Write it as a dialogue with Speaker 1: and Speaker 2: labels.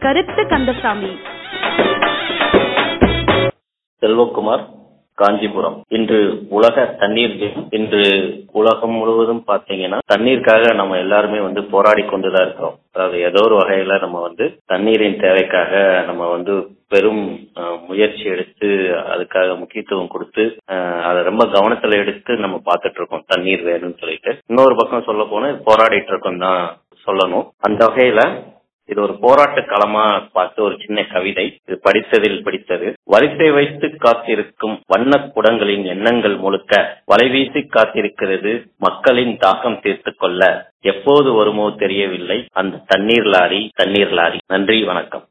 Speaker 1: கருத்து கந்தசாமி
Speaker 2: செல்வகுமார் காஞ்சிபுரம் இன்று உலக தண்ணீர் தினம் இன்று உலகம் முழுவதும் பாத்தீங்கன்னா தண்ணீருக்காக நம்ம எல்லாருமே வந்து போராடி கொண்டுதான் இருக்கிறோம் அதாவது ஏதோ ஒரு வகையில நம்ம வந்து தண்ணீரின் தேவைக்காக நம்ம வந்து பெரும் அஹ், முயற்சி எடுத்து அதுக்காக முக்கியத்துவம் கொடுத்து அஹ், அதை ரொம்ப கவனத்துல எடுத்து நம்ம பார்த்துட்டு இருக்கோம் தண்ணீர் வேணும்னு சொல்லிட்டு இன்னொரு பக்கம் சொல்ல போனா போராடிட்டு இருக்கோம் தான் சொல்லணும் அந்த வகையில இது ஒரு போராட்ட களமா பார்த்து ஒரு சின்ன கவிதை இது படித்ததில் படித்தது வரிசை வைத்து காத்திருக்கும் வண்ணக் குடங்களின் எண்ணங்கள் முழுக்க வலைவீசி காத்திருக்கிறது மக்களின் தாகம் தீர்த்து கொள்ள எப்போது வருமோ தெரியவில்லை அந்த தண்ணீர் லாரி தண்ணீர் லாரி நன்றி வணக்கம்